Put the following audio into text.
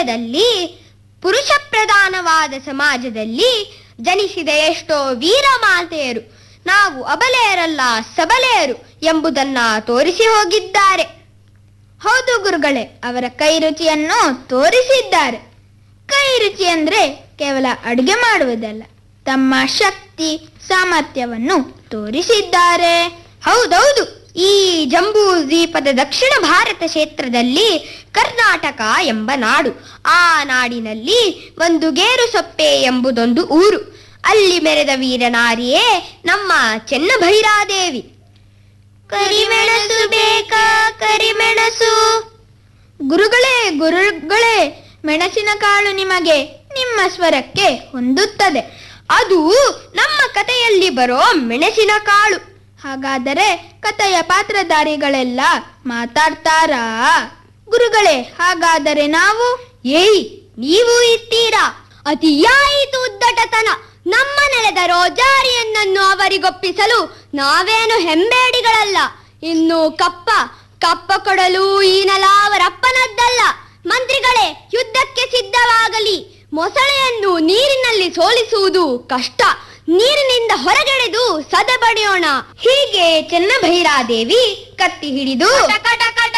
ಸಮಯದಲ್ಲಿ ಪುರುಷ ಪ್ರಧಾನವಾದ ಸಮಾಜದಲ್ಲಿ ಜನಿಸಿದ ಎಷ್ಟೋ ವೀರ ಮಾತೆಯರು ನಾವು ಅಬಲೆಯರಲ್ಲ ಸಬಲೆಯರು ಎಂಬುದನ್ನ ತೋರಿಸಿ ಹೋಗಿದ್ದಾರೆ ಹೌದು ಗುರುಗಳೇ ಅವರ ಕೈ ರುಚಿಯನ್ನು ತೋರಿಸಿದ್ದಾರೆ ಕೈ ರುಚಿ ಅಂದ್ರೆ ಕೇವಲ ಅಡುಗೆ ಮಾಡುವುದಲ್ಲ ತಮ್ಮ ಶಕ್ತಿ ಸಾಮರ್ಥ್ಯವನ್ನು ತೋರಿಸಿದ್ದಾರೆ ಹೌದೌದು ಈ ಜಂಬೂ ದ್ವೀಪದ ದಕ್ಷಿಣ ಭಾರತ ಕ್ಷೇತ್ರದಲ್ಲಿ ಕರ್ನಾಟಕ ಎಂಬ ನಾಡು ಆ ನಾಡಿನಲ್ಲಿ ಒಂದು ಗೇರುಸೊಪ್ಪೆ ಎಂಬುದೊಂದು ಊರು ಅಲ್ಲಿ ಮೆರೆದ ವೀರನಾರಿಯೇ ನಮ್ಮ ಚೆನ್ನಭೈರಾದೇವಿ ಕರಿಮೆಣಸು ಬೇಕಾ ಕರಿಮೆಣಸು ಗುರುಗಳೇ ಗುರುಗಳೇ ಮೆಣಸಿನ ಕಾಳು ನಿಮಗೆ ನಿಮ್ಮ ಸ್ವರಕ್ಕೆ ಹೊಂದುತ್ತದೆ ಅದು ನಮ್ಮ ಕಥೆಯಲ್ಲಿ ಬರೋ ಮೆಣಸಿನ ಕಾಳು ಹಾಗಾದರೆ ಕಥೆಯ ಪಾತ್ರಧಾರಿಗಳೆಲ್ಲ ಮಾತಾಡ್ತಾರಾ ಗುರುಗಳೇ ಹಾಗಾದರೆ ನಾವು ಏಯ್ ನೀವು ಇರ್ತೀರಾ ಅತಿಯಾಯಿತು ಉದ್ದಟತನ ನಮ್ಮ ನೆಲದ ರೋಜಾರಿಯನ್ನನ್ನು ಅವರಿಗೊಪ್ಪಿಸಲು ನಾವೇನು ಹೆಂಬೇಡಿಗಳಲ್ಲ ಇನ್ನು ಕಪ್ಪ ಕಪ್ಪ ಕೊಡಲು ಈ ನೆಲ ಅವರಪ್ಪನದ್ದಲ್ಲ ಮಂತ್ರಿಗಳೇ ಯುದ್ಧಕ್ಕೆ ಸಿದ್ಧವಾಗಲಿ ಮೊಸಳೆಯನ್ನು ನೀರಿನಲ್ಲಿ ಸೋಲಿಸುವುದು ಕಷ್ಟ ನೀರಿನಿಂದ ಹೊರಗೆಳೆದು ಸದಬಡಿಯೋಣ ಹೀಗೆ ಚೆನ್ನಭೈರಾದೇವಿ ಕತ್ತಿ ಹಿಡಿದು ಟಕ ಟಕ